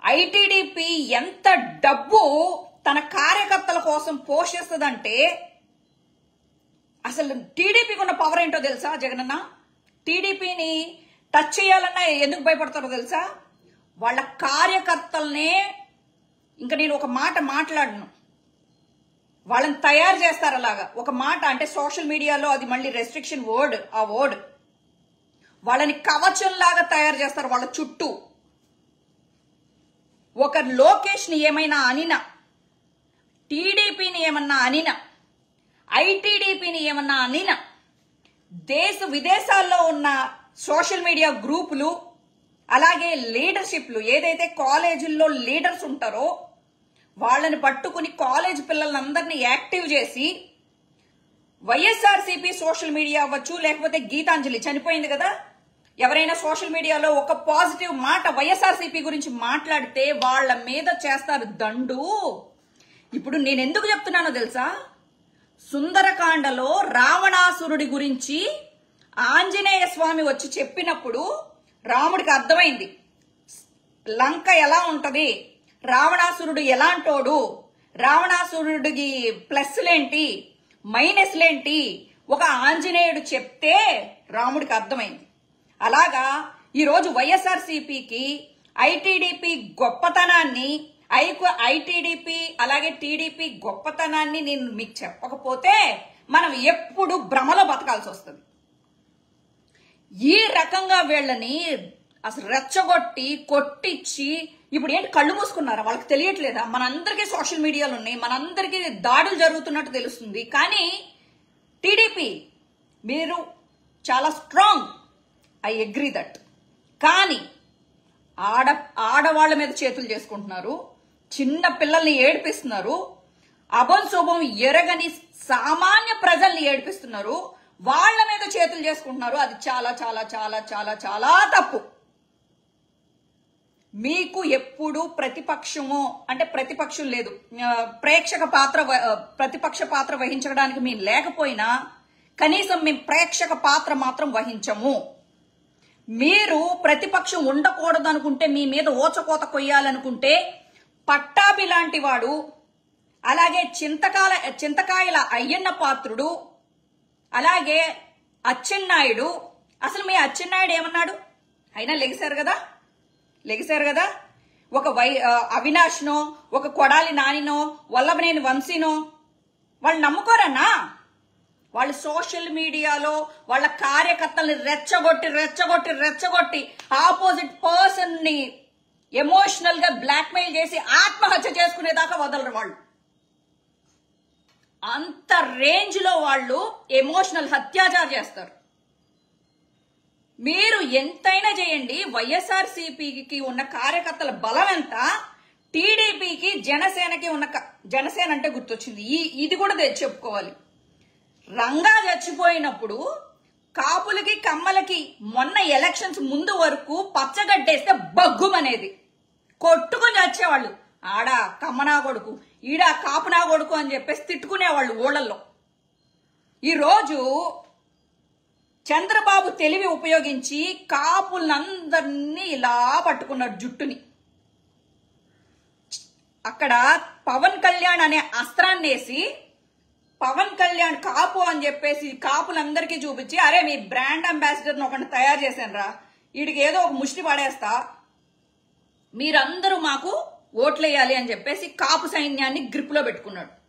ITDP ఎంత డబ్బు తన కార్యకర్తల కోసం పోషిస్తుందంటే అసలు టీడీపీకి ఉన్న పవర్ ఏంటో తెలుసా జగనన్న టీడీపీని టచ్ చేయాలన్నా ఎందుకు భయపడతారో తెలుసా వాళ్ళ కార్యకర్తలనే ఇంకా నేను ఒక మాట మాట్లాడను వాళ్ళని తయారు చేస్తారు అలాగా ఒక మాట అంటే సోషల్ మీడియాలో అది మళ్ళీ రెస్ట్రిక్షన్ వర్డ్ ఆ వర్డ్ వాళ్ళని కవచంలాగా తయారు చేస్తారు వాళ్ళ చుట్టూ ఒక లోకేష్ ని ఏమైనా అనినా టీడీపీని ఏమన్నా అనినా ఐటీడీపీని ఏమన్నా అనినా దేశ విదేశాల్లో ఉన్న సోషల్ మీడియా గ్రూపులు అలాగే లీడర్షిప్లు ఏదైతే కాలేజీల్లో లీడర్స్ ఉంటారో వాళ్ళని పట్టుకుని కాలేజ్ పిల్లలందరినీ యాక్టివ్ చేసి వైఎస్ఆర్సీపీ సోషల్ మీడియా అవ్వచ్చు లేకపోతే గీతాంజలి చనిపోయింది కదా ఎవరైనా సోషల్ మీడియాలో ఒక పాజిటివ్ మాట వైఎస్ఆర్సీపీ గురించి మాట్లాడితే వాళ్ళ మీద చేస్తారు దండు ఇప్పుడు నేను ఎందుకు చెప్తున్నానో తెలుసా సుందరకాండలో రావణాసురుడి గురించి ఆంజనేయ స్వామి వచ్చి చెప్పినప్పుడు రాముడికి అర్థమైంది లంక ఎలా ఉంటది రావణాసురుడు ఎలాంటోడు రావణాసురుడికి ప్లస్లేంటి మైనస్లేంటి ఒక ఆంజనేయుడు చెప్తే రాముడికి అర్థమైంది అలాగా ఈరోజు వైఎస్ఆర్సీపీకి ఐటీడీపీ గొప్పతనాన్ని ఐకు ఐటీడీపీ అలాగే టీడీపీ గొప్పతనాన్ని నేను మీకు చెప్పకపోతే మనం ఎప్పుడు భ్రమలో బతకాల్సి వస్తుంది ఈ రకంగా వీళ్ళని అసలు రెచ్చగొట్టి కొట్టించి ఇప్పుడు ఏంటి కళ్ళు మూసుకున్నారా వాళ్ళకి తెలియట్లేదా మనందరికీ సోషల్ మీడియాలు ఉన్నాయి మనందరికీ దాడులు జరుగుతున్నట్టు తెలుస్తుంది కానీ టీడీపీ మీరు చాలా స్ట్రాంగ్ ఐ అగ్రీ దట్ కానీ ఆడ ఆడవాళ్ళ మీద చేతులు చేసుకుంటున్నారు చిన్న పిల్లల్ని ఏడిపిస్తున్నారు అభం శుభం ఎరగని సామాన్య ప్రజల్ని ఏడిపిస్తున్నారు వాళ్ళ మీద చేతులు చేసుకుంటున్నారు అది చాలా చాలా చాలా చాలా చాలా తప్పు మీకు ఎప్పుడు ప్రతిపక్షము అంటే ప్రతిపక్షం లేదు ఆ, ప్రేక్షక పాత్ర వ- ఆ, ప్రతిపక్ష పాత్ర వహించడానికి మేము లేకపోయినా కనీసం మేము ప్రేక్షక పాత్ర మాత్రం వహించము మీరు ప్రతిపక్షం ఉండకూడదు అనుకుంటే మీ మీద ఓచకోత కొయ్యాలనుకుంటే పట్టాభి లాంటి వాడు అలాగే చింతకాల చింతకాయల అయ్యన్న పాత్రుడు అలాగే అచ్చెన్నాయుడు అసలు మీ అచ్చెన్నాయుడు ఏమన్నాడు అయినా లెగిశారు కదా లెగిశారు కదా ఒక వై ఆ, అవినాష్నో ఒక కొడాలి నానినో వల్లభనేని వంశీనో వాళ్ళు నమ్ముకోరన్నా వాళ్ళు సోషల్ మీడియాలో వాళ్ళ కార్యకర్తల్ని రెచ్చగొట్టి రెచ్చగొట్టి రెచ్చగొట్టి ఆపోజిట్ పర్సన్ ని ఎమోషనల్ గా బ్లాక్మెయిల్ చేసి ఆత్మహత్య చేసుకునేదాకా వదలరు వాళ్ళు అంత రేంజ్ లో వాళ్ళు ఎమోషనల్ అత్యాచారం చేస్తారు మీరు ఎంతైనా చేయండి వైఎస్ఆర్ సిపికి ఉన్న కార్యకర్తల బలం ఎంత టీడీపీకి జనసేనకి ఉన్న క- జనసేన అంటే గుర్తొచ్చింది ఈ ఇది కూడా తె- చెప్పుకోవాలి రంగా చచ్చిపోయినప్పుడు కాపులకి కమ్మలకి మొన్న ఎలక్షన్స్ ముందు వరకు పచ్చగడ్డేస్తే బగ్గుమనేది కొట్టుకుని వచ్చేవాళ్ళు ఆడ కమ్మనా కొడుకు ఈడ కాపునా కొడుకు అని చెప్పేసి తిట్టుకునేవాళ్ళు ఊళ్ళల్లో ఈరోజు చంద్రబాబు తెలివి ఉపయోగించి కాపులందరినీ ఇలా పట్టుకున్నాడు జుట్టుని అక్కడ పవన్ కళ్యాణ్ అనే అస్త్రాన్ని వేసి పవన్ కళ్యాణ్ కాపు అని చెప్పేసి కాపులందరికీ చూపించి అరే మీ బ్రాండ్ అంబాసిడర్ ఒకటి తయారు చేశాను రా వీడికి ఏదో ఒక ముష్టి పడేస్తా మీరందరూ మాకు ఓట్లేయాలి అని చెప్పేసి కాపు సైన్యాన్ని గ్రిప్ లో పెట్టుకున్నాడు